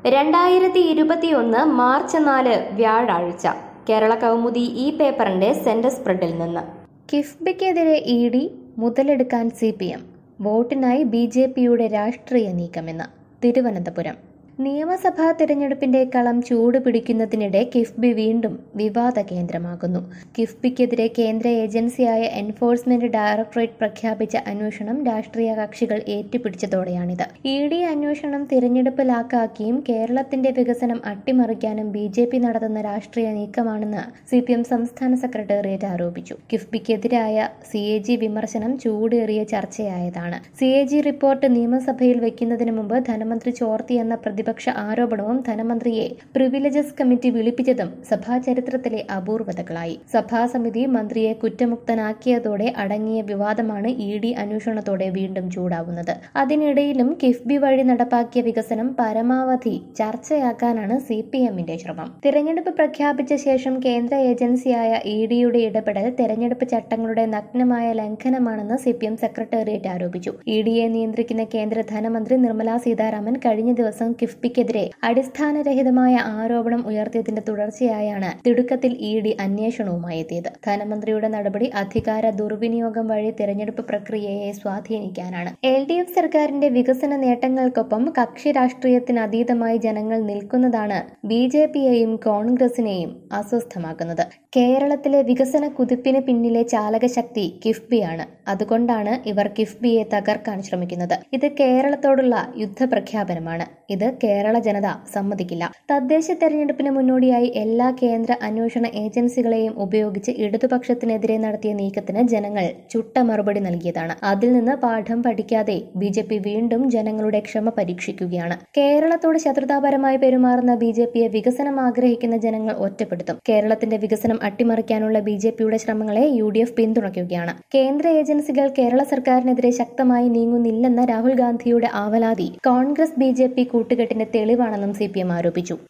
രണ്ടായിരത്തി ഇരുപത്തിയൊന്ന് മാർച്ച് നാല് വ്യാഴാഴ്ച കേരള കൗമുദി ഈ പേപ്പറിന്റെ സെന്റർ സ്പ്രെഡിൽ നിന്ന് കിഫ്ബിക്കെതിരെ ഇ ഡി മുതലെടുക്കാൻ സി പി എം വോട്ടിനായി ബി ജെ പിയുടെ രാഷ്ട്രീയ നീക്കമെന്ന് തിരുവനന്തപുരം നിയമസഭാ തിരഞ്ഞെടുപ്പിന്റെ കളം ചൂട് പിടിക്കുന്നതിനിടെ കിഫ്ബി വീണ്ടും വിവാദ കേന്ദ്രമാകുന്നു കിഫ്ബിക്കെതിരെ കേന്ദ്ര ഏജൻസിയായ എൻഫോഴ്സ്മെന്റ് ഡയറക്ടറേറ്റ് പ്രഖ്യാപിച്ച അന്വേഷണം രാഷ്ട്രീയ കക്ഷികൾ ഏറ്റുപിടിച്ചതോടെയാണിത് ഇ ഡി അന്വേഷണം തിരഞ്ഞെടുപ്പ് ലാക്കാക്കിയും കേരളത്തിന്റെ വികസനം അട്ടിമറിക്കാനും ബി ജെ പി നടത്തുന്ന രാഷ്ട്രീയ നീക്കമാണെന്ന് സി പി എം സംസ്ഥാന സെക്രട്ടേറിയറ്റ് ആരോപിച്ചു കിഫ്ബിക്കെതിരായ സി എ ജി വിമർശനം ചൂടേറിയ ചർച്ചയായതാണ് സി എ ജി റിപ്പോർട്ട് നിയമസഭയിൽ വയ്ക്കുന്നതിന് മുമ്പ് ധനമന്ത്രി ചോർത്തി എന്ന പ്രതിപക്ഷ ആരോപണവും ധനമന്ത്രിയെ പ്രിവിലേജസ് കമ്മിറ്റി വിളിപ്പിച്ചതും സഭാ ചരിത്രത്തിലെ അപൂർവതകളായി സഭാസമിതി മന്ത്രിയെ കുറ്റമുക്തനാക്കിയതോടെ അടങ്ങിയ വിവാദമാണ് ഇ ഡി അന്വേഷണത്തോടെ വീണ്ടും ചൂടാവുന്നത് അതിനിടയിലും കിഫ്ബി വഴി നടപ്പാക്കിയ വികസനം പരമാവധി ചർച്ചയാക്കാനാണ് സി പി എമ്മിന്റെ ശ്രമം തിരഞ്ഞെടുപ്പ് പ്രഖ്യാപിച്ച ശേഷം കേന്ദ്ര ഏജൻസിയായ ഇ ഡിയുടെ ഇടപെടൽ തെരഞ്ഞെടുപ്പ് ചട്ടങ്ങളുടെ നഗ്നമായ ലംഘനമാണെന്ന് സി പി എം സെക്രട്ടേറിയറ്റ് ആരോപിച്ചു ഇ ഡിയെ നിയന്ത്രിക്കുന്ന കേന്ദ്ര ധനമന്ത്രി നിർമ്മലാ സീതാരാമൻ കഴിഞ്ഞ ദിവസം കിഫ്ബിക്കെതിരെ അടിസ്ഥാനരഹിതമായ ആരോപണം ഉയർത്തിയതിന്റെ തുടർച്ചയായാണ് തിടുക്കത്തിൽ ഇ ഡി അന്വേഷണവുമായി എത്തിയത് ധനമന്ത്രിയുടെ നടപടി അധികാര ദുർവിനിയോഗം വഴി തിരഞ്ഞെടുപ്പ് പ്രക്രിയയെ സ്വാധീനിക്കാനാണ് എൽ ഡി എഫ് സർക്കാരിന്റെ വികസന നേട്ടങ്ങൾക്കൊപ്പം കക്ഷി രാഷ്ട്രീയത്തിന് അതീതമായി ജനങ്ങൾ നിൽക്കുന്നതാണ് ബി ജെ പിയെയും കോൺഗ്രസിനെയും അസ്വസ്ഥമാക്കുന്നത് കേരളത്തിലെ വികസന കുതിപ്പിന് പിന്നിലെ ചാലകശക്തി കിഫ്ബിയാണ് അതുകൊണ്ടാണ് ഇവർ കിഫ്ബിയെ തകർക്കാൻ ശ്രമിക്കുന്നത് ഇത് കേരളത്തോടുള്ള യുദ്ധപ്രഖ്യാപനമാണ് ഇത് കേരള ജനത സമ്മതിക്കില്ല തദ്ദേശ തെരഞ്ഞെടുപ്പിന് മുന്നോടിയായി എല്ലാ കേന്ദ്ര അന്വേഷണ ഏജൻസികളെയും ഉപയോഗിച്ച് ഇടതുപക്ഷത്തിനെതിരെ നടത്തിയ നീക്കത്തിന് ജനങ്ങൾ ചുട്ട മറുപടി നൽകിയതാണ് അതിൽ നിന്ന് പാഠം പഠിക്കാതെ ബി ജെ പി വീണ്ടും ജനങ്ങളുടെ ക്ഷമ പരീക്ഷിക്കുകയാണ് കേരളത്തോട് ശത്രുതാപരമായി പെരുമാറുന്ന ബി ജെ പിയെ വികസനം ആഗ്രഹിക്കുന്ന ജനങ്ങൾ ഒറ്റപ്പെടുത്തും കേരളത്തിന്റെ വികസനം അട്ടിമറിക്കാനുള്ള ബി ജെ പിയുടെ ശ്രമങ്ങളെ യു ഡി എഫ് പിന്തുണയ്ക്കുകയാണ് കേന്ദ്ര ഏജൻസികൾ കേരള സർക്കാരിനെതിരെ ശക്തമായി നീങ്ങുന്നില്ലെന്ന രാഹുൽ ഗാന്ധിയുടെ ആവലാതി കോൺഗ്രസ് ബി ജെ പി കൂട്ടുകെട്ടിന്റെ തെളിവാണെന്നും സി പി എം ആരോപിച്ചു